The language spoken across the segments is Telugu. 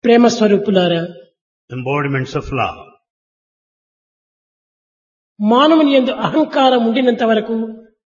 ప్రేమ స్వరూపులారా embodiments of love. మానవుని ఎందు అహంకారం ఉండినంత వరకు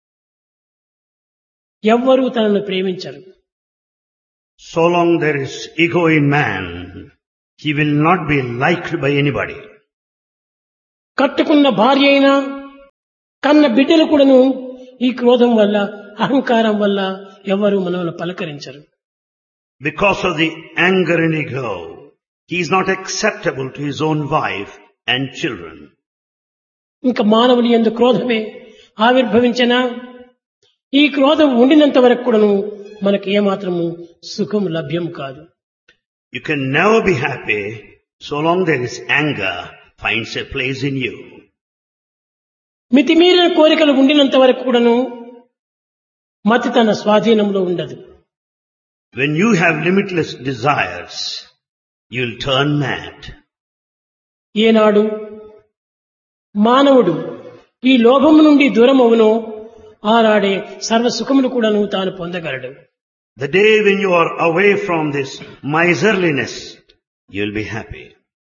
ఎవ్వరూ తనను ప్రేమించరు So long there is ego in man, he will not be liked by anybody. కట్టుకున్న భార్య అయినా కన్న బిడ్డలు కూడాను ఈ క్రోధం వల్ల అహంకారం వల్ల ఎవరు మనల్ని పలకరించరు Because of the anger and ego, he is not acceptable to his own wife and children. ఇంకా మానవుని ఎందు క్రోధమే ఆవిర్భవించిన ఈ క్రోధం ఉండినంత వరకు కూడాను మనకి ఏమాత్రము సుఖం లభ్యం కాదు You can never be happy so long there is anger finds a place in you. మితిమీరిన కోరికలు ఉండినంత వరకు కూడాను మతి తన స్వాధీనంలో ఉండదు When you have limitless desires, you'll turn mad. ఏనాడు మానవుడు ఈ లోభము నుండి దూరం అవునో ఆనాడే సర్వ సుఖములు కూడాను తాను పొందగలడు The day when you are away from this miserliness, you'll be happy.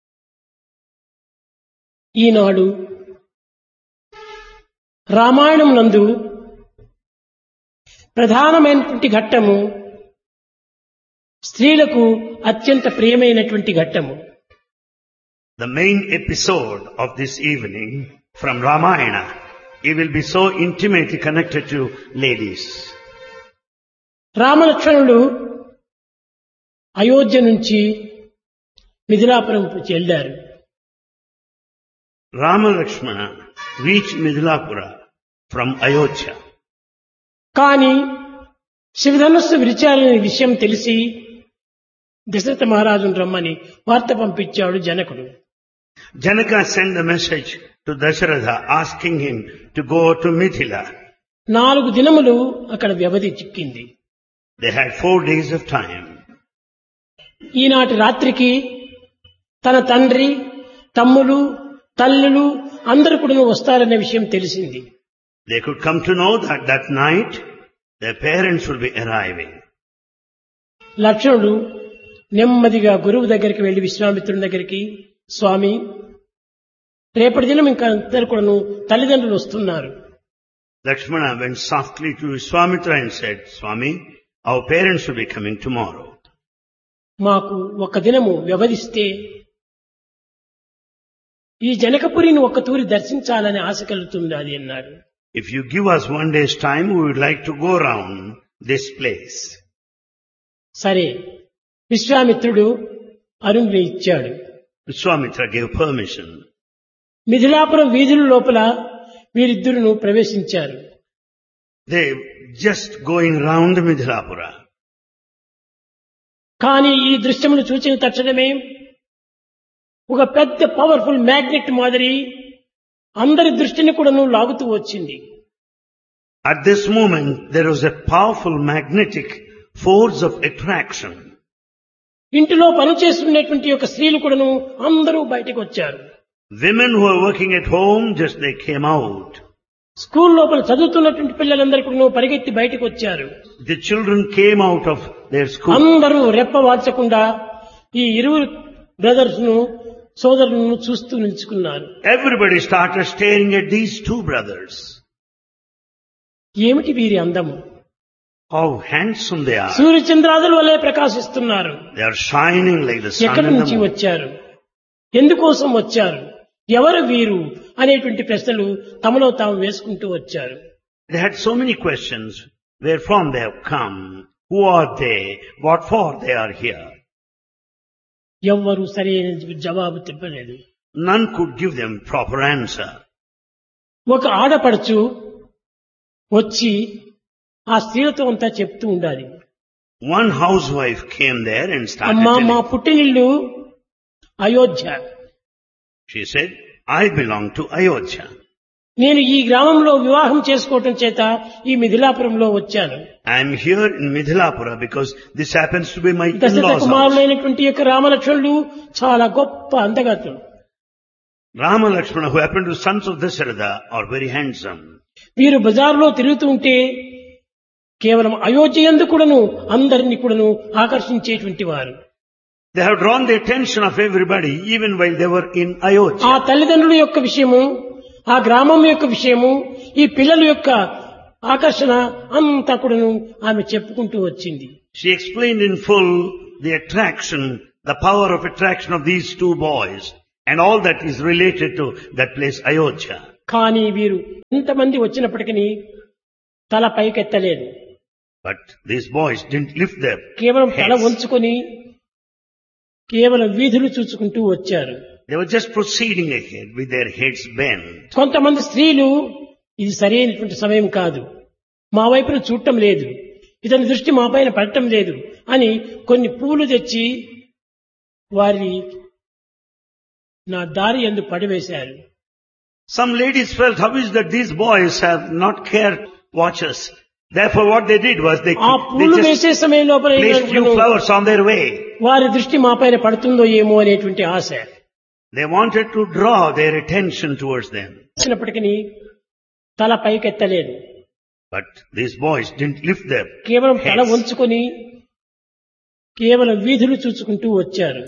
ఈనాడు రామాయణం నందు ప్రధానమైనటువంటి ఘట్టము స్త్రీలకు అత్యంత ప్రియమైనటువంటి ఘట్టము The main episode of this evening from Ramayana, it will be so intimately connected to ladies. రామలక్ష్మణులు అయోధ్య నుంచి Mithilapuram చెల్లారు Rama Lakshmana reached Midhilapura from Ayodhya. కానీ శివధనుస్సు విరిచారనే విషయం తెలిసి దశరథ మహారాజును రమ్మని వార్త పంపించాడు జనకుడు Janaka sent a message to Dasharatha asking him to go to Mithila. నాలుగు దినములు అక్కడ వ్యవధి చిక్కింది They had four days of time. ఈనాటి రాత్రికి తన తండ్రి తమ్ములు తల్లులు అందరూ కూడా వస్తారనే విషయం తెలిసింది They could come to know that that night their parents would be arriving. లక్ష్మణుడు నెమ్మదిగా గురువు దగ్గరికి వెళ్లి విశ్వామిత్రుని దగ్గరికి స్వామి రేపటి దినం ఇంకా అందరు కూడాను తల్లిదండ్రులు వస్తున్నారు Lakshmana went softly to Swamitra and said, Swami, our parents will be coming tomorrow. మాకు ఒక దినము వ్యవధిస్తే ఈ జనకపురిని ఒక్క తూరి దర్శించాలని ఆశ కలుగుతుంది అది అన్నాడు If you give us one day's time, we would like to go around this place. సరే విశ్వామిత్రుడు అరుణ్ణి ఇచ్చాడు Swamitra gave permission. మిథిలాపురం వీధుల లోపల వీరిద్దరును ప్రవేశించారు They just going round Midhilapura. కానీ ఈ దృశ్యమును చూచిన తక్షణమే ఒక పెద్ద పవర్ఫుల్ మ్యాగ్నెట్ మాదిరి అందరి దృష్టిని కూడాను లాగుతూ వచ్చింది At this moment, there was a powerful magnetic force of attraction. ఇంటిలో పనిచేస్తున్నటువంటి యొక్క స్త్రీలు కూడాను అందరూ బయటకు వచ్చారు Women who were working at home, just they came out. School లోపల చదువుతున్నటువంటి పిల్లలందరూ కూడా పరిగెత్తి బయటకు వచ్చారు The children came out of their school. అందరూ రెప్ప వాల్చకుండా ఈ ఇరువురు బ్రదర్స్ ను సోదరులను చూస్తూ నిలుచుకున్నారు Everybody started staring at these two brothers. ఏమిటి వీరి అందము How handsome they are. సూర్యచంద్రాదుల వల్లే ప్రకాశిస్తున్నారు They are shining like the sun ఎక్కడి and నుంచి the moon. వచ్చారు ఎందుకోసం వచ్చారు ఎవరు వీరు అనేటువంటి ప్రశ్నలు తమలో తాము వేసుకుంటూ వచ్చారు They had so many questions. Where from they have come? Who are they? What for they are here? ఎవ్వరూ సరైన జవాబు చెప్పలేదు None could give them proper answer. ఒక ఆడపడుచు వచ్చి ఆ స్త్రీలతో అంతా చెప్తూ ఉండాలి One housewife came there and started అమ్మా మా telling. పుట్టినిల్లు Ayodhya She said, I belong to Ayodhya. నేను ఈ గ్రామంలో వివాహం చేసుకోవటం చేత ఈ మిథిలాపురంలో వచ్చాను I am here in Midhilapura because this happens to be my Dasharatha in-laws house. కుమారులైనటువంటి యొక్క రామలక్ష్మణులు చాలా గొప్ప అందగతులు Rama Lakshmana, who happened to be sons of Dasharatha, are very handsome. వీరు బజార్లో తిరుగుతూ ఉంటే కేవలం అయోధ్య ఎందు కూడాను అందరినీ కూడాను ఆకర్షించేటువంటి వారు They have drawn the attention of everybody even while they were in Ayodhya. ఆ తల్లిదండ్రుల యొక్క విషయము ఆ గ్రామం యొక్క విషయము ఈ పిల్లల యొక్క ఆకర్షణ అంతా కూడాను ఆమె చెప్పుకుంటూ వచ్చింది She explained in full the attraction, the power of attraction of these two boys and all that is related to that place Ayodhya. కానీ వీరు ఎంతమంది వచ్చినప్పటికీ తల పైకెత్తలేదు But these boys didn't lift their కేవలం తల heads. వంచుకొని కేవలం వీధులు చూసుకుంటూ వచ్చారు They were just proceeding ahead with their heads bent. కొంతమంది స్త్రీలు ఇది సరైనటువంటి సమయం కాదు మా వైపున చూడటం లేదు ఇతని దృష్టి మా పైన పడటం లేదు అని కొన్ని పూలు తెచ్చి వారి నా దారి ఎందు పడివేశారు Some ladies felt, how is that these boys have not cared watchers? Therefore what they did was they, ఆ they పూలు just వేసే సమయం లోపల placed few ఏమనుకున్నాను, flowers on their way. వారి దృష్టి మా పైన పడుతుందో ఏమో అనేటువంటి ఆశ They wanted to draw their attention towards them. వచ్చినప్పటికీ తల పైకెత్తలేదు But these boys didn't lift their కేవలం తల heads. వంచుకొని కేవలం వీధులు చూసుకుంటూ వచ్చారు